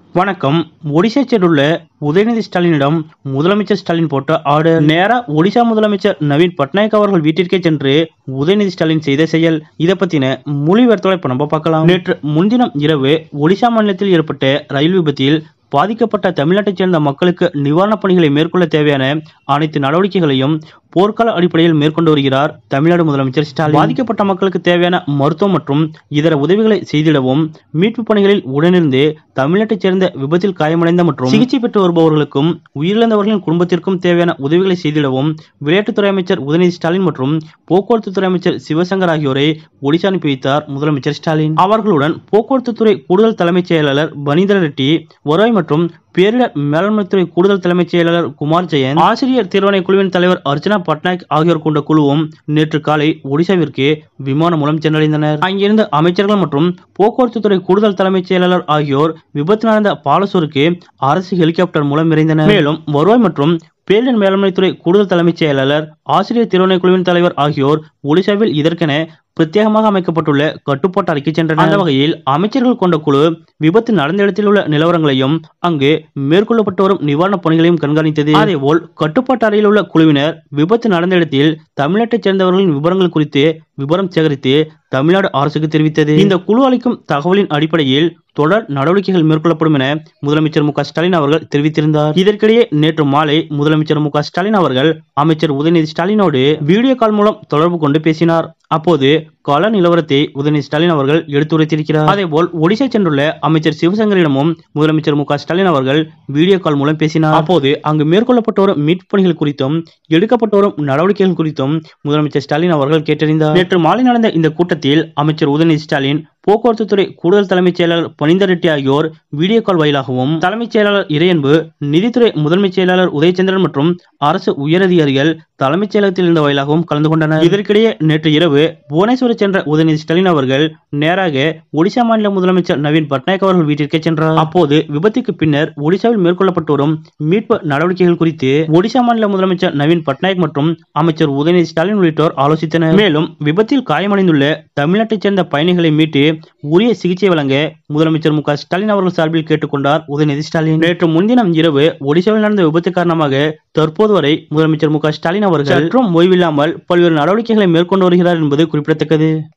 வணக்கம் ஒடிசா சென்றுள்ள உதயநிதி ஸ்டாலினிடம் முதலமைச்சர் ஸ்டாலின் போட்ட ஆர்டர் நேரா ஒடிசா முதலமைச்சர் நவீன் பட்நாயக் அவர்கள் வீட்டிற்கே சென்று உதயநிதி ஸ்டாலின் செய்த செயல் இதை பத்தின மொழி வார்த்தைகளை இப்ப நம்ம பார்க்கலாம் நேற்று முன்தினம் இரவு ஒடிசா மாநிலத்தில் ஏற்பட்ட ரயில் விபத்தில் பாதிக்கப்பட்ட தமிழ்நாட்டைச் சேர்ந்த மக்களுக்கு நிவாரணப் பணிகளை மேற்கொள்ள தேவையான அனைத்து நடவடிக்கைகளையும் போர்க்கால அடிப்படையில் மேற்கொண்டு வருகிறார் தமிழ்நாடு முதலமைச்சர் ஸ்டாலின் பாதிக்கப்பட்ட மக்களுக்கு தேவையான மருத்துவம் மற்றும் இதர உதவிகளை செய்திடவும் மீட்பு பணிகளில் உடனிருந்து தமிழ்நாட்டைச் சேர்ந்த விபத்தில் காயமடைந்த மற்றும் சிகிச்சை பெற்று வருபவர்களுக்கும் உயிரிழந்தவர்களின் குடும்பத்திற்கும் தேவையான உதவிகளை செய்திடவும் விளையாட்டுத்துறை அமைச்சர் உதயநிதி ஸ்டாலின் மற்றும் போக்குவரத்து துறை அமைச்சர் சிவசங்கர் ஆகியோரை ஒடிசா அனுப்பி வைத்தார் முதலமைச்சர் ஸ்டாலின் அவர்களுடன் போக்குவரத்து துறை கூடுதல் தலைமைச் செயலாளர் பனீந்திர ரெட்டி வருவாய் மற்றும் பேரிடர் மேலாண்மைத்துறை கூடுதல் தலைமைச் செயலாளர் குமார் ஜெயந்த் ஆசிரியர் தேர்வாணைய குழுவின் தலைவர் அர்ச்சனா பட்நாயக் ஆகியோர் கொண்ட குழுவும் நேற்று காலை ஒடிசாவிற்கு விமானம் மூலம் சென்றடைந்தனர் அங்கிருந்த அமைச்சர்கள் மற்றும் போக்குவரத்து துறை கூடுதல் தலைமைச் செயலாளர் ஆகியோர் விபத்து நடந்த பாலசூருக்கு அரசு ஹெலிகாப்டர் மூலம் விரைந்தனர் மேலும் வருவாய் மற்றும் பேரிடர் மேலாண்மைத்துறை கூடுதல் தலைமைச் செயலாளர் ஆசிரியர் திருவண்ணை குழுவின் தலைவர் ஆகியோர் ஒடிசாவில் இதற்கென பிரத்யேகமாக அமைக்கப்பட்டுள்ள கட்டுப்பாட்டு அறைக்கு சென்றனர் அந்த வகையில் அமைச்சர்கள் கொண்ட குழு விபத்து நடந்த இடத்தில் உள்ள நிலவரங்களையும் அங்கு மேற்கொள்ளப்பட்டு வரும் நிவாரணப் பணிகளையும் கண்காணித்தது அதேபோல் கட்டுப்பாட்டு அறையில் உள்ள குழுவினர் விபத்து நடந்த இடத்தில் தமிழ்நாட்டைச் சேர்ந்தவர்களின் விவரங்கள் குறித்து விவரம் சேகரித்து தமிழ்நாடு அரசுக்கு தெரிவித்தது இந்த குழு அளிக்கும் தகவலின் அடிப்படையில் தொடர் நடவடிக்கைகள் மேற்கொள்ளப்படும் என முதலமைச்சர் மு க ஸ்டாலின் அவர்கள் தெரிவித்திருந்தார் இதற்கிடையே நேற்று மாலை முதலமைச்சர் மு க ஸ்டாலின் அவர்கள் அமைச்சர் உதயநிதி ஸ்டாலினோடு வீடியோ கால் மூலம் தொடர்பு கொண்டு பேசினார் அப்போது கள நிலவரத்தை உதயநிதி ஸ்டாலின் அவர்கள் எடுத்துரைத்திருக்கிறார் அதேபோல் ஒடிசா சென்றுள்ள அமைச்சர் சிவசங்கரிடமும் முதலமைச்சர் மு க ஸ்டாலின் அவர்கள் வீடியோ கால் மூலம் பேசினார் அப்போது அங்கு மேற்கொள்ளப்பட்டு வரும் மீட்பு பணிகள் குறித்தும் எடுக்கப்பட்டு வரும் நடவடிக்கைகள் குறித்தும் முதலமைச்சர் ஸ்டாலின் அவர்கள் கேட்டறிந்தார் நேற்று மாலை நடந்த இந்த கூட்டத்தில் அமைச்சர் உதயநிதி ஸ்டாலின் போக்குவரத்து துறை கூடுதல் தலைமைச் செயலாளர் பனிந்தர் ரெட்டி ஆகியோர் வீடியோ கால் வாயிலாகவும் தலைமைச் செயலாளர் இறையன்பு நிதித்துறை முதன்மைச் செயலாளர் உதயச்சந்திரன் மற்றும் அரசு உயரதிகாரிகள் தலைமைச் செயலகத்தில் இருந்த வாயிலாகவும் கலந்து கொண்டனர் இதற்கிடையே நேற்று இரவு புவனேஸ்வர் சென்ற உதயநிதி ஸ்டாலின் அவர்கள் நேராக ஒடிசா மாநில முதலமைச்சர் நவீன் பட்நாயக் அவர்கள் வீட்டிற்கே சென்றார் அப்போது விபத்துக்கு பின்னர் ஒடிசாவில் மேற்கொள்ளப்பட்டு வரும் மீட்பு நடவடிக்கைகள் குறித்து ஒடிசா மாநில முதலமைச்சர் நவீன் பட்நாயக் மற்றும் அமைச்சர் உதயநிதி ஸ்டாலின் உள்ளிட்டோர் ஆலோசித்தனர் மேலும் விபத்தில் காயமடைந்துள்ள தமிழ்நாட்டைச் சேர்ந்த பயணிகளை மீட்டு உரிய சிகிச்சை வழங்க முதலமைச்சர் மு க ஸ்டாலின் அவர்கள் சார்பில் கேட்டுக்கொண்டார் உதயநிதி ஸ்டாலின் நேற்று முன்தினம் இரவு ஒடிசாவில் நடந்த விபத்து காரணமாக தற்போது வரை முதலமைச்சர் மு க ஸ்டாலின் அவர்கள் சற்றும் ஓய்வில்லாமல் பல்வேறு நடவடிக்கைகளை மேற்கொண்டு வருகிறார் என்பது குறிப்பிடத்தக்கது